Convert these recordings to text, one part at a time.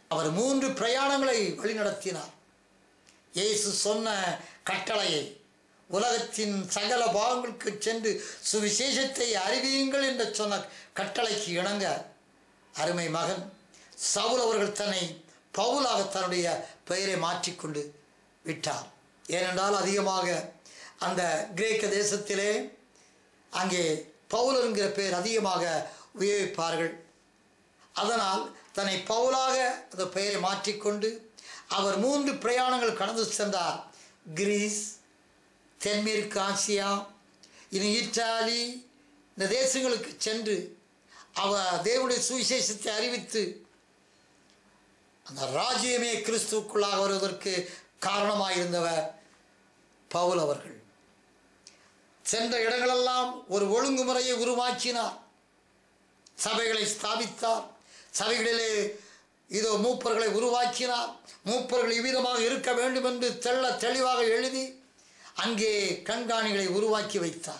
அவர் மூன்று பிரயாணங்களை வழிநடத்தினார் இயேசு சொன்ன கட்டளையை உலகத்தின் சகல பாகங்களுக்கு சென்று சுவிசேஷத்தை அறிவியுங்கள் என்று சொன்ன கட்டளைக்கு இணங்க அருமை மகன் சவுல் அவர்கள் தன்னை பவுலாக தன்னுடைய பெயரை மாற்றிக்கொண்டு விட்டார் ஏனென்றால் அதிகமாக அந்த கிரேக்க தேசத்திலே அங்கே பவுல் என்கிற பெயர் அதிகமாக உபயோகிப்பார்கள் அதனால் தன்னை பவுலாக அந்த பெயரை மாற்றிக்கொண்டு அவர் மூன்று பிரயாணங்கள் கடந்து சென்றார் கிரீஸ் தென்மேற்கு ஆசியா இனி இத்தாலி இந்த தேசங்களுக்கு சென்று அவர் தேவனுடைய சுவிசேஷத்தை அறிவித்து அந்த ராஜ்யமே கிறிஸ்துவுக்குள்ளாக வருவதற்கு காரணமாயிருந்தவர் பவுல் அவர்கள் சென்ற இடங்களெல்லாம் ஒரு ஒழுங்குமுறையை உருவாக்கினார் சபைகளை ஸ்தாபித்தார் சபைகளிலே இதோ மூப்பர்களை உருவாக்கினார் மூப்பர்கள் இவ்விதமாக இருக்க வேண்டும் என்று தெள்ள தெளிவாக எழுதி அங்கே கண்காணிகளை உருவாக்கி வைத்தார்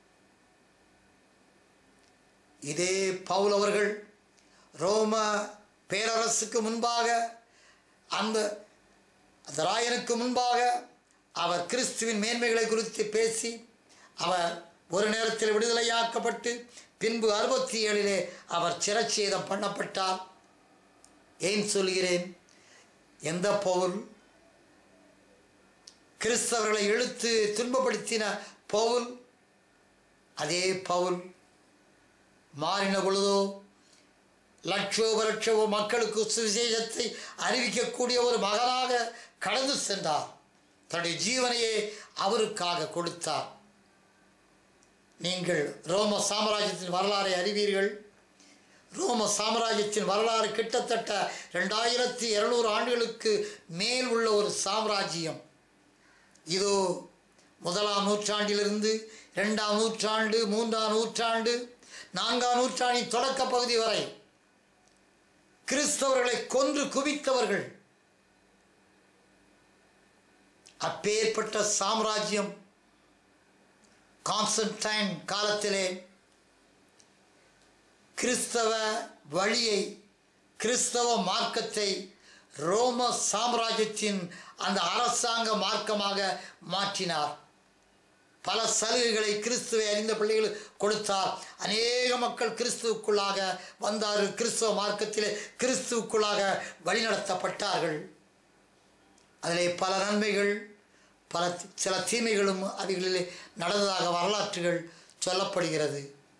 இதே பவுல் அவர்கள் ரோம பேரரசுக்கு முன்பாக அந்த அந்த ராயனுக்கு முன்பாக அவர் கிறிஸ்துவின் மேன்மைகளை குறித்து பேசி அவர் ஒரு நேரத்தில் விடுதலையாக்கப்பட்டு பின்பு அறுபத்தி ஏழிலே அவர் சிரச்சேதம் பண்ணப்பட்டார் ஏன் சொல்கிறேன் எந்த பவுல் கிறிஸ்தவர்களை இழுத்து துன்பப்படுத்தின பவுல் அதே பவுல் மாறின பொழுதோ லட்சோப லட்சோப மக்களுக்கு சுவிசேஷத்தை அறிவிக்கக்கூடிய ஒரு மகனாக கடந்து சென்றார் தன்னுடைய ஜீவனையே அவருக்காக கொடுத்தார் நீங்கள் ரோம சாம்ராஜ்யத்தின் வரலாறை அறிவீர்கள் ரோம சாம்ராஜ்யத்தின் வரலாறு கிட்டத்தட்ட ரெண்டாயிரத்தி இருநூறு ஆண்டுகளுக்கு மேல் உள்ள ஒரு சாம்ராஜ்யம் இதோ முதலாம் நூற்றாண்டிலிருந்து இரண்டாம் நூற்றாண்டு மூன்றாம் நூற்றாண்டு நான்காம் நூற்றாண்டின் தொடக்க பகுதி வரை கிறிஸ்தவர்களை கொன்று குவித்தவர்கள் அப்பேற்பட்ட சாம்ராஜ்யம் கான்ஸ்டன்டைன் காலத்திலே கிறிஸ்தவ வழியை கிறிஸ்தவ மார்க்கத்தை ரோம சாம்ராஜ்யத்தின் அந்த அரசாங்க மார்க்கமாக மாற்றினார் பல சலுகைகளை கிறிஸ்துவை அறிந்த பிள்ளைகள் கொடுத்தார் அநேக மக்கள் கிறிஸ்துவுக்குள்ளாக வந்தார்கள் கிறிஸ்தவ மார்க்கத்திலே கிறிஸ்துவுக்குள்ளாக வழிநடத்தப்பட்டார்கள் அதிலே பல நன்மைகள் பல தி- சில தீமைகளும் அவைகளிலே நடந்ததாக வரலாற்றுகள் சொல்லப்படுகிறது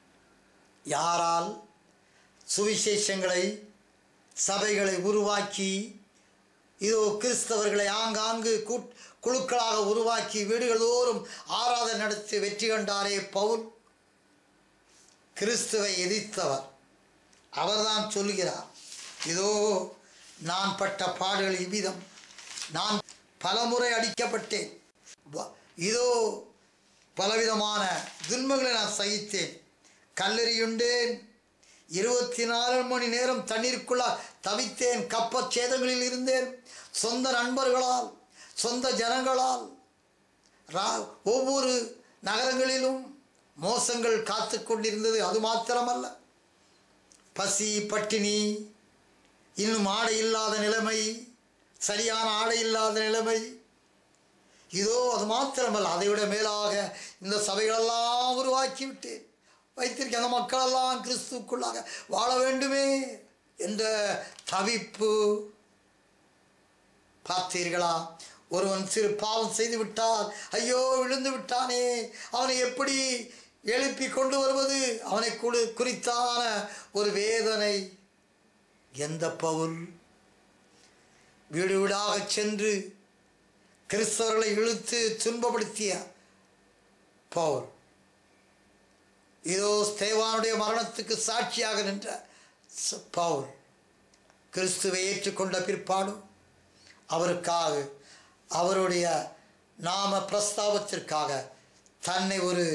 யாரால் சுவிசேஷங்களை சபைகளை உருவாக்கி இதோ கிறிஸ்தவர்களை ஆங்காங்கு கூட் குழுக்களாக உருவாக்கி வீடுகள் தோறும் ஆராதனை நடத்தி வெற்றி கண்டாரே பவுல் கிறிஸ்துவை எதிர்த்தவர் அவர்தான் சொல்லுகிறார் இதோ நான் பட்ட பாடுகள் இவ்விதம் நான் பலமுறை அடிக்கப்பட்டேன் வ- இதோ பலவிதமான துன்பங்களை நான் சகித்தேன் கல்லெறியுண்டேன் இருபத்தி நாலு மணி நேரம் தண்ணீருக்குள்ள தவித்தேன் கப்பச் சேதங்களில் இருந்தேன் சொந்த நண்பர்களால் சொந்த ஜனங்களால் ரா- ஒவ்வொரு நகரங்களிலும் மோசங்கள் காத்து கொண்டிருந்தது அது மாத்திரமல்ல பசி பட்டினி இன்னும் ஆடை இல்லாத நிலைமை சரியான ஆடை இல்லாத நிலைமை இதோ அது மாத்திரமல்ல அதைவிட மேலாக இந்த சபைகளெல்லாம் உருவாக்கி விட்டேன் வைத்திருக்க அந்த மக்களெல்லாம் கிறிஸ்துக்குள்ளாக வாழ வேண்டுமே என்ற தவிப்பு பார்த்தீர்களா ஒருவன் சிறு பாவம் செய்து விட்டால் ஐயோ விழுந்து விட்டானே அவனை எப்படி எழுப்பி கொண்டு வருவது அவனை குடு குறித்தான ஒரு வேதனை எந்த பவுல் வீடு வீடாக சென்று கிறிஸ்தவர்களை இழுத்து துன்பப்படுத்திய பவுல் இதோ ஸ்தேவானுடைய மரணத்துக்கு சாட்சியாக நின்ற ச- பவுல் கிறிஸ்துவை ஏற்றுக்கொண்ட பிற்பாடும் அவருக்காக அவருடைய நாம பிரஸ்தாபத்திற்காக தன்னை ஒரு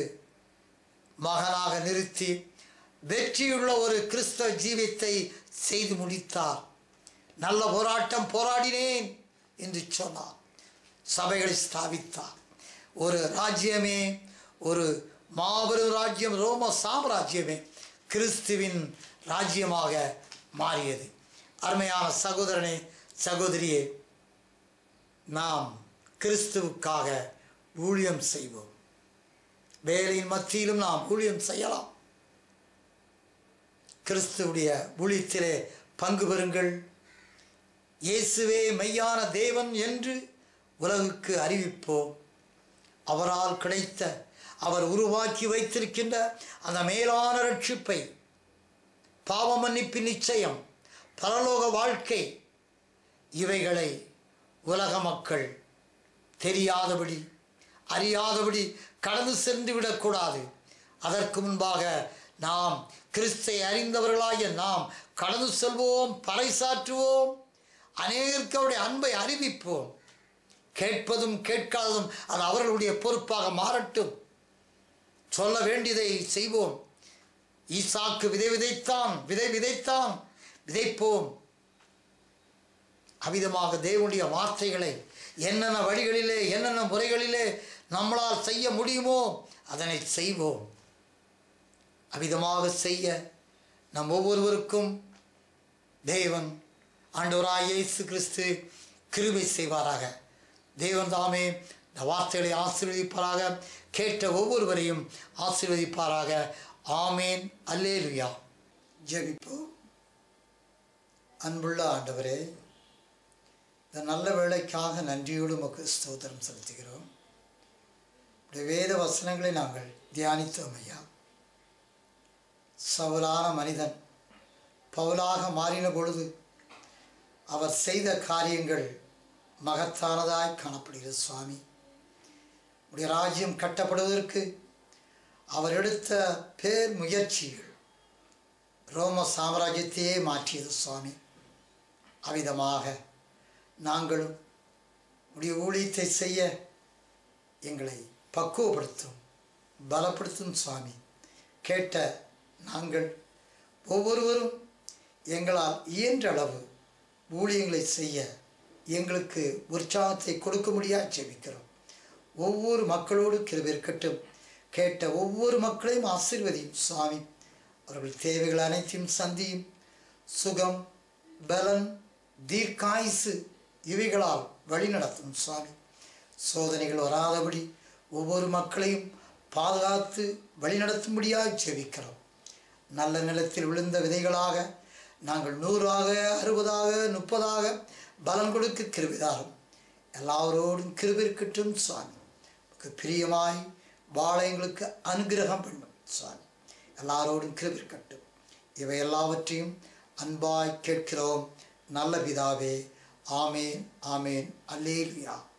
மகனாக நிறுத்தி வெற்றியுள்ள ஒரு கிறிஸ்தவ ஜீவியத்தை செய்து முடித்தார் நல்ல போராட்டம் போராடினேன் என்று சொன்னார் சபைகளை ஸ்தாபித்தார் ஒரு ராஜ்யமே ஒரு மாபெரும் ராஜ்யம் ரோம சாம்ராஜ்யமே கிறிஸ்துவின் ராஜ்யமாக மாறியது அருமையான சகோதரனே சகோதரியே நாம் கிறிஸ்துவுக்காக ஊழியம் செய்வோம் வேலையின் மத்தியிலும் நாம் ஊழியம் செய்யலாம் கிறிஸ்துவுடைய ஊழியத்திலே பங்கு பெறுங்கள் இயேசுவே மெய்யான தேவன் என்று உலகுக்கு அறிவிப்போம் அவரால் கிடைத்த அவர் உருவாக்கி வைத்திருக்கின்ற அந்த மேலான ரட்சிப்பை பாவ மன்னிப்பின் நிச்சயம் பரலோக வாழ்க்கை இவைகளை உலக மக்கள் தெரியாதபடி அறியாதபடி கடந்து சென்று விடக்கூடாது அதற்கு முன்பாக நாம் கிறிஸ்தை அறிந்தவர்களாகிய நாம் கடந்து செல்வோம் பறைசாற்றுவோம் அநேகருக்கு அவருடைய அன்பை அறிவிப்போம் கேட்பதும் கேட்காததும் அது அவர்களுடைய பொறுப்பாக மாறட்டும் சொல்ல வேண்டியதை செய்வோம் ஈசாக்கு விதை விதைத்தான் விதை விதைத்தான் விதைப்போம் அவிதமாக தேவனுடைய வார்த்தைகளை என்னென்ன வழிகளிலே என்னென்ன முறைகளிலே நம்மளால் செய்ய முடியுமோ அதனை செய்வோம் அவிதமாக செய்ய நம் ஒவ்வொருவருக்கும் தேவன் ஆண்டவராய் இயேசு கிறிஸ்து கிருபை செய்வாராக தேவன் தாமே இந்த வார்த்தைகளை ஆசீர்வதிப்பாராக கேட்ட ஒவ்வொருவரையும் ஆசீர்வதிப்பாராக ஆமேன் அல்லேலுயா ஜெபிப்போம் அன்புள்ள ஆண்டவரே இந்த நல்ல வேலைக்காக நன்றியோடு உமக்கு ஸ்தோத்திரம் செலுத்துகிறோம் உடைய வேத வசனங்களை நாங்கள் தியானித்தோம் ஐயா சவுலான மனிதன் பவுலாக மாறின பொழுது அவர் செய்த காரியங்கள் மகத்தானதாய் காணப்படுகிறது சுவாமி உடைய ராஜ்யம் கட்டப்படுவதற்கு அவர் எடுத்த பேர் முயற்சிகள் ரோம சாம்ராஜ்யத்தையே மாற்றியது சுவாமி அவ்விதமாக நாங்களும் உடைய ஊழியத்தை செய்ய எங்களை பக்குவப்படுத்தும் பலப்படுத்தும் சுவாமி கேட்ட நாங்கள் ஒவ்வொருவரும் எங்களால் இயன்ற அளவு ஊழியங்களை செய்ய எங்களுக்கு உற்சாகத்தை கொடுக்க முடியாது ஜெபிக்கிறோம் ஒவ்வொரு மக்களோடு கிருபை இருக்கட்டும் கேட்ட ஒவ்வொரு மக்களையும் ஆசீர்வதியும் சுவாமி அவர்கள் தேவைகள் அனைத்தையும் சந்தியும் சுகம் பலன் தீர்க்காயுசு இவைகளால் வழிநடத்தும் சுவாமி சோதனைகள் வராதபடி ஒவ்வொரு மக்களையும் பாதுகாத்து வழிநடத்தும்படியாக ஜெபிக்கிறோம் நல்ல நிலத்தில் விழுந்த விதைகளாக நாங்கள் நூறாக அறுபதாக முப்பதாக பலன் கொடுக்க கிருபிதாரும் எல்லாரோடும் கிருபிருக்கட்டும் சுவாமி உமக்கு பிரியமாய் வாழ எங்களுக்கு அனுகிரகம் பண்ணும் சுவாமி எல்லாரோடும் கிருபிருக்கட்டும் இவை எல்லாவற்றையும் அன்பாய் கேட்கிறோம் நல்ல பிதாவே ஆமேன் ஆமேன் அல்லேலுயா